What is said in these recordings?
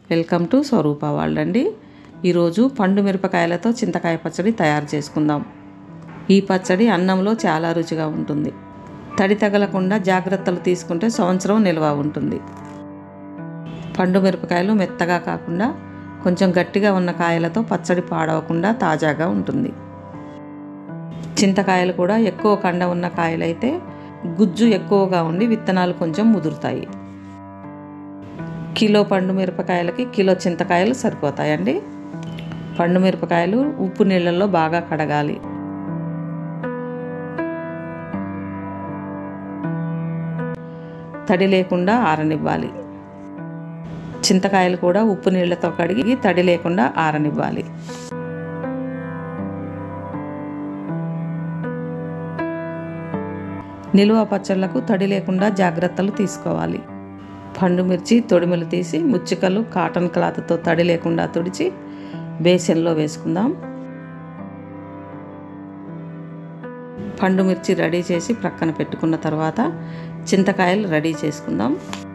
welcome to స్వరూప వాళ్ళండి ఈరోజు పండు మిరపకాయలతో చింతకాయ పచ్చడి తయారు చేసుకుందాం ఈ పచ్చడి అన్నంలో చాలా రుచిగా ఉంటుంది తడి తగలకుండా జాగ్రత్తలు తీసుకుంటే సంవత్సరం నిల్వ ఉంటుంది పండు మిరపకాయలు మెత్తగా కాకుండా కొంచెం గట్టిగా ఉన్న కాయలతో పచ్చడి పాడవకుండా తాజాగా ఉంటుంది చింతకాయలు కూడా ఎక్కువ కండ ఉన్న కాయలైతే గుజ్జు ఎక్కువగా ఉండి విత్తనాలు కొంచెం ముదురుతాయి కిలో పండు మిరపకాయలకి కిలో చింతకాయలు సరిపోతాయండి పండు మిరపకాయలు ఉప్పు నీళ్ళల్లో బాగా కడగాలి తడి లేకుండా ఆరనివ్వాలి చింతకాయలు కూడా ఉప్పు నీళ్ళతో కడిగి తడి లేకుండా ఆరనివ్వాలి నిలువ పచ్చళ్లకు తడి లేకుండా జాగ్రత్తలు తీసుకోవాలి పండు మిర్చి తొడిమలు తీసి ముచ్చికలు కాటన్ క్లాత్తో తడి లేకుండా తుడిచి బేసన్లో వేసుకుందాం పండు మిర్చి రెడీ చేసి ప్రక్కన పెట్టుకున్న తర్వాత చింతకాయలు రెడీ చేసుకుందాం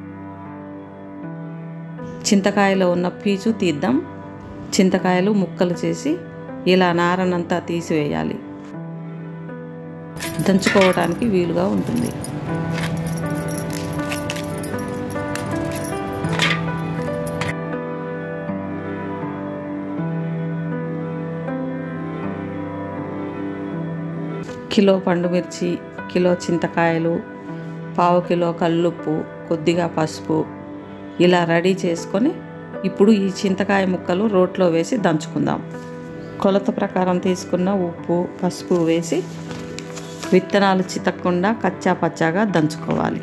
చింతకాయలో ఉన్న పీచు తీద్దాం చింతకాయలు ముక్కలు చేసి ఇలా నారనంతా తీసివేయాలి దంచుకోవడానికి వీలుగా ఉంటుంది కిలో పండు మిర్చి కిలో చింతకాయలు పావు కిలో కల్లుప్పు కొద్దిగా పసుపు ఇలా రెడీ చేసుకొని ఇప్పుడు ఈ చింతకాయ ముక్కలు రోట్లో వేసి దంచుకుందాం కొలత ప్రకారం తీసుకున్న ఉప్పు పసుపు వేసి విత్తనాలు చితక్కుండా కచ్చా పచ్చాగా దంచుకోవాలి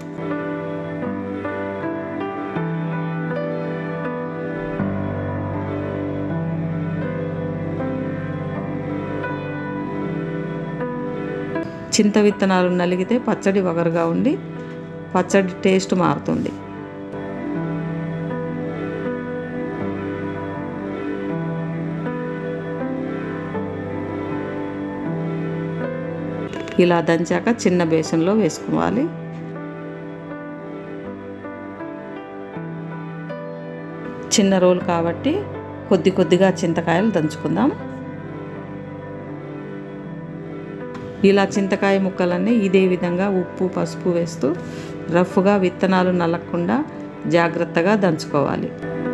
చింత విత్తనాలు నలిగితే పచ్చడి వగరుగా ఉండి పచ్చడి టేస్ట్ మారుతుంది ఇలా దంచాక చిన్న బేసన్లో వేసుకోవాలి చిన్న రోల్ కాబట్టి కొద్ది కొద్దిగా చింతకాయలు దంచుకుందాం ఇలా చింతకాయ ముక్కలన్నీ ఇదే విధంగా ఉప్పు పసుపు వేస్తూ రఫ్గా విత్తనాలు నలగకుండా జాగ్రత్తగా దంచుకోవాలి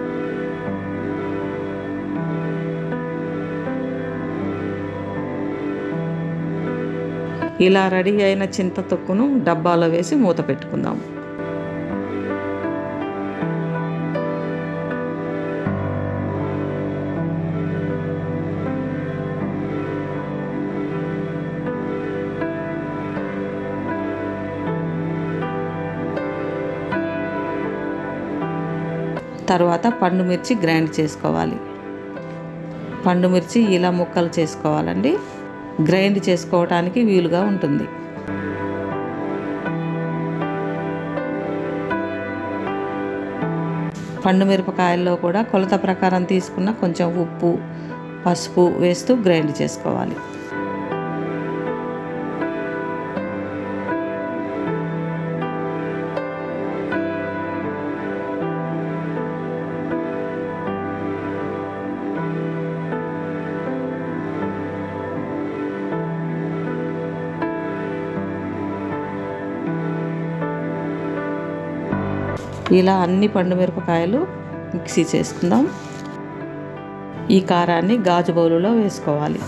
ఇలా రెడీ అయిన చింత తొక్కును డబ్బాలో వేసి మూత పెట్టుకుందాం తర్వాత పండు మిర్చి గ్రైండ్ చేసుకోవాలి పండు మిర్చి ఇలా ముక్కలు చేసుకోవాలండి గ్రైండ్ చేసుకోవటానికి వీలుగా ఉంటుంది పండు మిరపకాయల్లో కూడా కొలత ప్రకారం తీసుకున్న కొంచెం ఉప్పు పసుపు వేస్తూ గ్రైండ్ చేసుకోవాలి ఇలా అన్ని పండు మిరపకాయలు మిక్సీ చేసుకుందాం ఈ కారాన్ని గాజు బౌలులో వేసుకోవాలి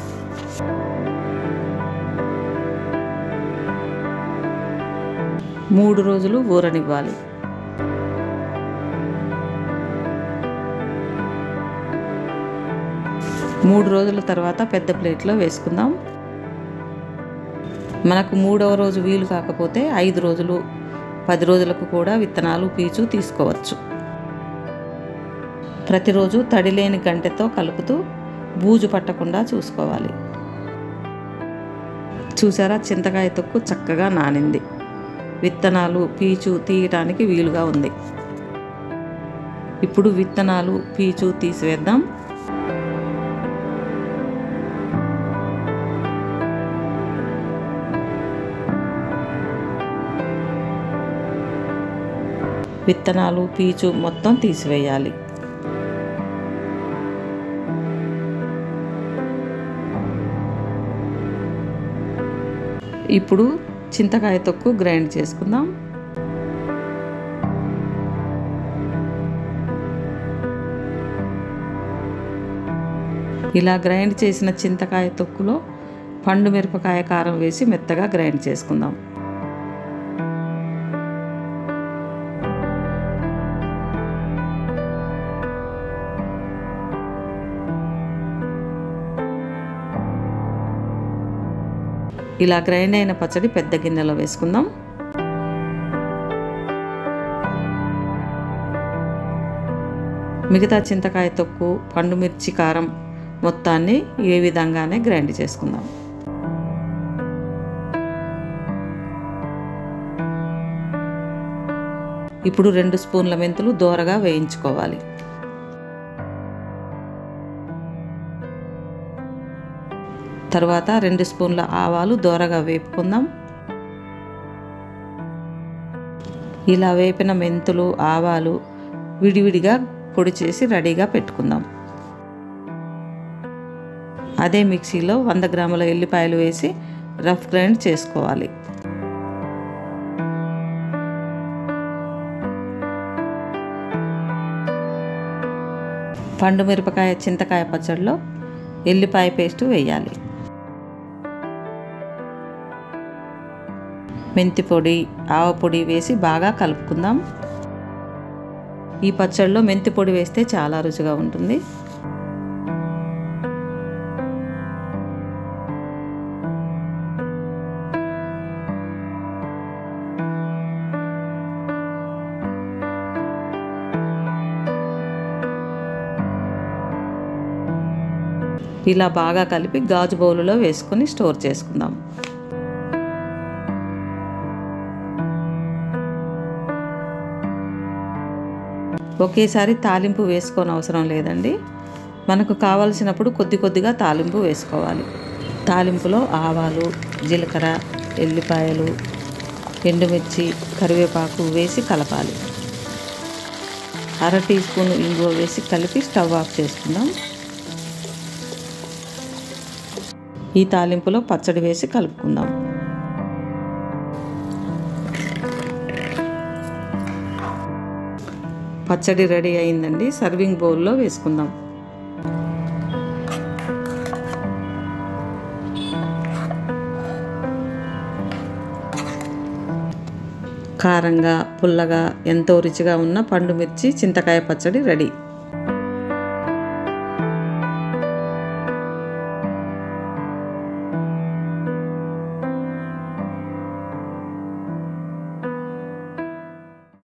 మూడు రోజులు ఊరనివ్వాలి మూడు రోజుల తర్వాత పెద్ద ప్లేట్లో వేసుకుందాం మనకు మూడవ రోజు వీలు కాకపోతే ఐదు రోజులు పది రోజులకు కూడా విత్తనాలు పీచు తీసుకోవచ్చు ప్రతిరోజు తడి లేని గంటెతో కలుపుతూ బూజు పట్టకుండా చూసుకోవాలి చూసారా చింతకాయ తొక్కు చక్కగా నానింది విత్తనాలు పీచు తీయటానికి వీలుగా ఉంది ఇప్పుడు విత్తనాలు పీచు తీసివేద్దాం విత్తనాలు పీచు మొత్తం తీసివేయాలి ఇప్పుడు చింతకాయ తొక్కు గ్రైండ్ చేసుకుందాం ఇలా గ్రైండ్ చేసిన చింతకాయ తొక్కులో పండు మిరపకాయ కారం వేసి మెత్తగా గ్రైండ్ చేసుకుందాం ఇలా గ్రైండ్ అయిన పచ్చడి పెద్ద గిన్నెలో వేసుకుందాం మిగతా చింతకాయ తొక్కు పండు మిర్చి కారం మొత్తాన్ని ఏ విధంగానే గ్రైండ్ చేసుకుందాం ఇప్పుడు రెండు స్పూన్ల మెంతులు దోరగా వేయించుకోవాలి తర్వాత రెండు స్పూన్ల ఆవాలు దోరగా వేపుకుందాం ఇలా వేపిన మెంతులు ఆవాలు విడివిడిగా పొడి చేసి రెడీగా పెట్టుకుందాం అదే మిక్సీలో వంద గ్రాముల ఎల్లిపాయలు వేసి రఫ్ గ్రైండ్ చేసుకోవాలి పండు మిరపకాయ చింతకాయ పచ్చడిలో ఎల్లిపాయ పేస్ట్ వేయాలి మెంతి పొడి ఆవ పొడి వేసి బాగా కలుపుకుందాం ఈ పచ్చడిలో మెంతి పొడి వేస్తే చాలా రుచిగా ఉంటుంది ఇలా బాగా కలిపి గాజు బౌలులో వేసుకొని స్టోర్ చేసుకుందాం ఒకేసారి తాలింపు వేసుకోని అవసరం లేదండి మనకు కావలసినప్పుడు కొద్ది కొద్దిగా తాలింపు వేసుకోవాలి తాలింపులో ఆవాలు జీలకర్ర ఎల్లిపాయలు ఎండుమిర్చి కరివేపాకు వేసి కలపాలి అర టీ స్పూన్ ఇంగువ వేసి కలిపి స్టవ్ ఆఫ్ చేసుకుందాం ఈ తాలింపులో పచ్చడి వేసి కలుపుకుందాం పచ్చడి రెడీ అయిందండి సర్వింగ్ బౌల్లో వేసుకుందాం కారంగా పుల్లగా ఎంతో రుచిగా ఉన్న పండు మిర్చి చింతకాయ పచ్చడి రెడీ